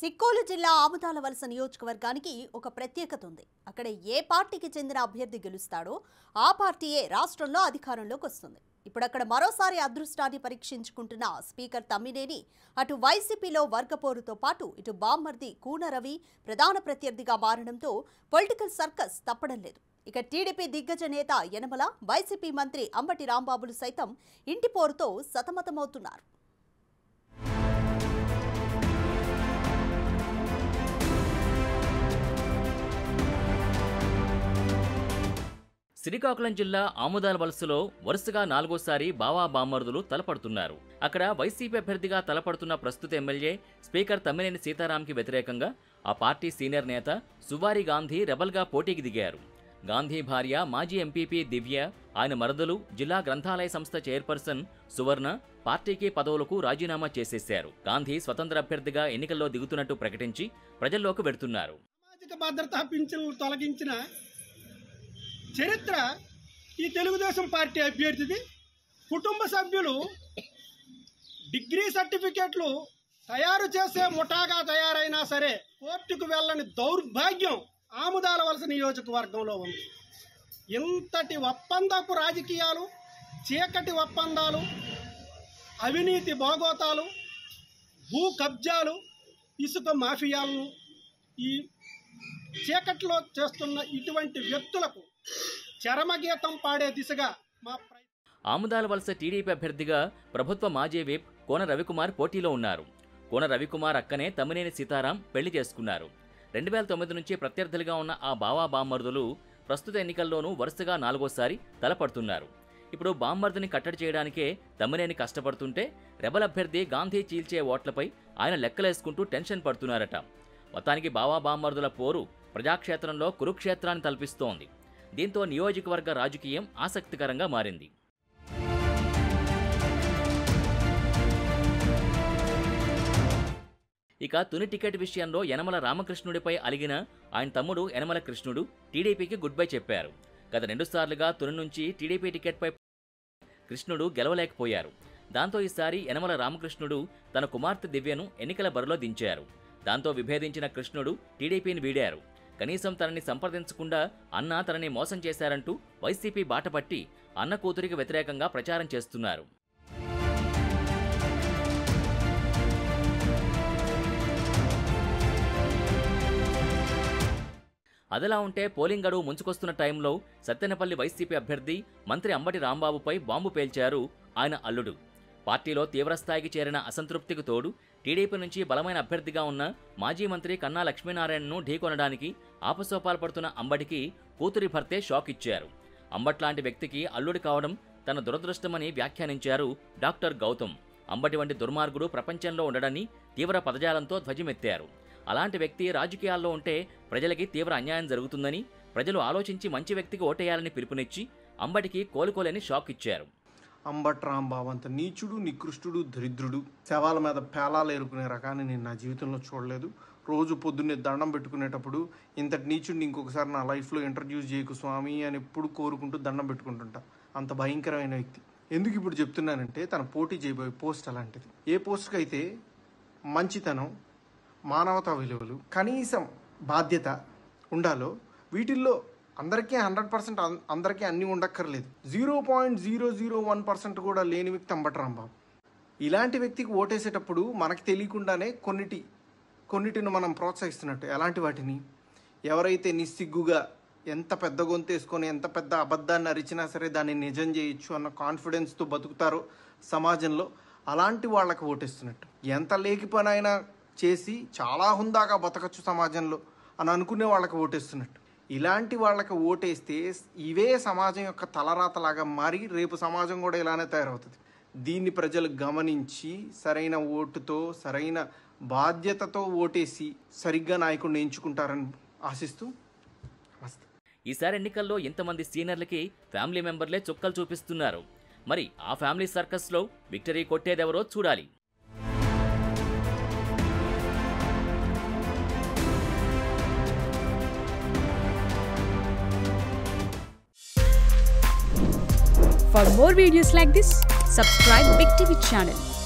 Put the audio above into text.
తిక్కోలు జిల్లా ఆముదాల వలస నియోజకవర్గానికి ఒక ప్రత్యేకత ఉంది అక్కడ ఏ పార్టీకి చెందిన అభ్యర్థి గెలుస్తాడో ఆ పార్టీయే రాష్ట్రంలో అధికారంలోకి వస్తుంది ఇప్పుడు అక్కడ మరోసారి అదృష్టాన్ని పరీక్షించుకుంటున్న స్పీకర్ తమ్మినేని అటు వైసీపీలో వర్గపోరుతో పాటు ఇటు బామ్మర్ది కూన రవి ప్రధాన ప్రత్యర్థిగా మారడంతో పొలిటికల్ సర్కస్ తప్పడం లేదు ఇక టీడీపీ దిగ్గజ నేత యనమల వైసీపీ మంత్రి అంబటి రాంబాబులు సైతం ఇంటి పోరుతో సతమతమవుతున్నారు శ్రీకాకుళం జిల్లా ఆముదాల వలసలో వరుసగా నాలుగోసారి బావా బామ్మరుదులు తలపడుతున్నారు అక్కడ వైసీపీ అభ్యర్థిగా తలపడుతున్న ప్రస్తుత ఎమ్మెల్యే స్పీకర్ తమ్మినేని సీతారాంకి వ్యతిరేకంగా ఆ పార్టీ సీనియర్ నేత సువారి గాంధీ రెబల్గా పోటీకి దిగారు గాంధీ భార్య మాజీ ఎంపీపీ దివ్య ఆయన మరదలు జిల్లా గ్రంథాలయ సంస్థ చైర్పర్సన్ సువర్ణ పార్టీకి పదవులకు రాజీనామా చేసేశారు గాంధీ స్వతంత్ర అభ్యర్థిగా ఎన్నికల్లో దిగుతున్నట్టు ప్రకటించి ప్రజల్లోకి వెడుతున్నారు సామాజిక భద్రతా పింఛన్లు తొలగించిన చరిత్ర ఈ తెలుగుదేశం పార్టీ అభ్యర్థిది కుటుంబ సభ్యులు డిగ్రీ సర్టిఫికేట్లు తయారు చేసే ముఠాగా తయారైనా సరే కోర్టుకు వెళ్ళని దౌర్భాగ్యం ఆముదాల వలస నియోజకవర్గంలో ఉంది ఇంతటి ఒప్పందపు రాజకీయాలు చీకటి ఒప్పందాలు అవినీతి భోగోతాలు భూ కబ్జాలు ఇసుక మాఫియాలను ఈ చీకట్లో చేస్తున్న ఇటువంటి వ్యక్తులకు చరమగీతం పాడే దిశగా మా ప్రయత్నం ఆముదాల వలస టీడీపీ అభ్యర్థిగా ప్రభుత్వ మాజీ విప్ కోన రవికుమార్ పోటీలో ఉన్నారు కోన రవికుమార్ అక్కనే తమ్మినేని సీతారాం పెళ్లి చేసుకున్నారు రెండు వేల తొమ్మిది నుంచి ప్రత్యర్థులుగా ఉన్న ఆ బావా బామ్మర్దులు ప్రస్తుత ఎన్నికల్లోనూ వరుసగా నాలుగోసారి తలపడుతున్నారు ఇప్పుడు బామ్మర్దిని కట్టడి చేయడానికే తమ్మినేని కష్టపడుతుంటే రెబల్ అభ్యర్థి గాంధీ చీల్చే ఓట్లపై ఆయన లెక్కలేసుకుంటూ టెన్షన్ పడుతున్నారట మొత్తానికి బావా బామ్మర్దుల పోరు ప్రజాక్షేత్రంలో కురుక్షేత్రాన్ని తలపిస్తోంది దీంతో నియోజకవర్గ రాజకీయం ఆసక్తికరంగా మారింది ఇక తుని టికెట్ విషయంలో యనమల రామకృష్ణుడిపై అలిగిన ఆయన తమ్ముడు యనమల కృష్ణుడు టీడీపీకి గుడ్ బై చెప్పారు గత రెండుసార్లుగా తుని నుంచి టీడీపీ టికెట్పై కృష్ణుడు గెలవలేకపోయారు దాంతో ఈసారి యనమల రామకృష్ణుడు తన కుమార్తె దివ్యను ఎన్నికల బరిలో దించారు దాంతో విభేదించిన కృష్ణుడు టీడీపీని వీడారు కనీసం తనని సంప్రదించకుండా అన్న తనని మోసం చేశారంటూ వైసీపీ బాటపట్టి అన్న కూతురికి వ్యతిరేకంగా ప్రచారం చేస్తున్నారు అదిలా ఉంటే పోలింగ్ గడువు ముంచుకొస్తున్న టైంలో సత్తెనపల్లి వైసీపీ అభ్యర్థి మంత్రి అంబటి రాంబాబుపై బాంబు పేల్చారు ఆయన అల్లుడు పార్టీలో తీవ్రస్థాయికి చేరిన అసంతృప్తికి తోడు టీడీపీ నుంచి బలమైన అభ్యర్థిగా ఉన్న మాజీ మంత్రి కన్నా లక్ష్మీనారాయణను ఢీకొనడానికి ఆపసోపాలు పడుతున్న అంబటికి కూతురి భర్తే షాక్ ఇచ్చారు అంబట్లాంటి వ్యక్తికి అల్లుడు కావడం తన దురదృష్టమని వ్యాఖ్యానించారు డాక్టర్ గౌతమ్ అంబటి వంటి దుర్మార్గుడు ప్రపంచంలో ఉండడని తీవ్ర పదజాలంతో ధ్వజమెత్తారు అలాంటి వ్యక్తి రాజకీయాల్లో ఉంటే ప్రజలకి తీవ్ర అన్యాయం జరుగుతుందని ప్రజలు ఆలోచించి మంచి వ్యక్తికి ఓటేయాలని పిలుపునిచ్చి అంబటికి కోలుకోలేని షాక్ ఇచ్చారు అంబట్ రాంబాబు అంత నీచుడు నికృష్టుడు దరిద్రుడు శవాల మీద పేలాలు ఏరుకునే రకాన్ని నేను నా జీవితంలో చూడలేదు రోజు పొద్దున్నే దండం పెట్టుకునేటప్పుడు ఇంతటి నీచుడిని ఇంకొకసారి నా లైఫ్లో ఇంట్రడ్యూస్ చేయకు స్వామి అని ఎప్పుడు కోరుకుంటూ దండం పెట్టుకుంటుంటా అంత భయంకరమైన వ్యక్తి ఎందుకు ఇప్పుడు చెప్తున్నానంటే తన పోటీ చేయబోయే పోస్ట్ అలాంటిది ఏ పోస్ట్కి అయితే మంచితనం మానవతా విలువలు కనీసం బాధ్యత ఉండాలో వీటిల్లో అందరికీ హండ్రెడ్ పర్సెంట్ అందరికీ అన్నీ ఉండక్కర్లేదు zero point zero zero one percent కూడా లేని వ్యక్తి అంబటరాంబాబు ఇలాంటి వ్యక్తికి ఓటేసేటప్పుడు మనకు తెలియకుండానే కొన్నిటి కొన్నిటిని మనం ప్రోత్సహిస్తున్నట్టు ఎలాంటి వాటిని ఎవరైతే నిస్సిగ్గుగా ఎంత పెద్ద గొంతు వేసుకొని ఎంత పెద్ద అబద్ధాన్ని అరిచినా సరే దాన్ని నిజం చేయొచ్చు అన్న కాన్ఫిడెన్స్తో బతుకుతారో సమాజంలో అలాంటి వాళ్ళకి ఓటేస్తున్నట్టు ఎంత లేకి పని అయినా చేసి చాలా హుందాగా బతకచ్చు సమాజంలో అని అనుకునే వాళ్ళకి ఓటేస్తున్నట్టు ఇలాంటి వాళ్ళకి ఓటేస్తే ఇవే సమాజం యొక్క తలరాతలాగా మారి రేపు సమాజం కూడా ఇలానే తయారవుతుంది దీన్ని ప్రజలు గమనించి సరైన ఓటుతో సరైన బాధ్యతతో ఓటేసి సరిగ్గా నాయకుడిని ఎంచుకుంటారని ఆశిస్తూ నమస్తే ఈసారి ఎన్నికల్లో ఇంతమంది సీనియర్లకి ఫ్యామిలీ మెంబర్లే చుక్కలు చూపిస్తున్నారు మరి ఆ ఫ్యామిలీ సర్కస్లో విక్టరీ కొట్టేదెవరో చూడాలి For more videos like this, subscribe Big TV channel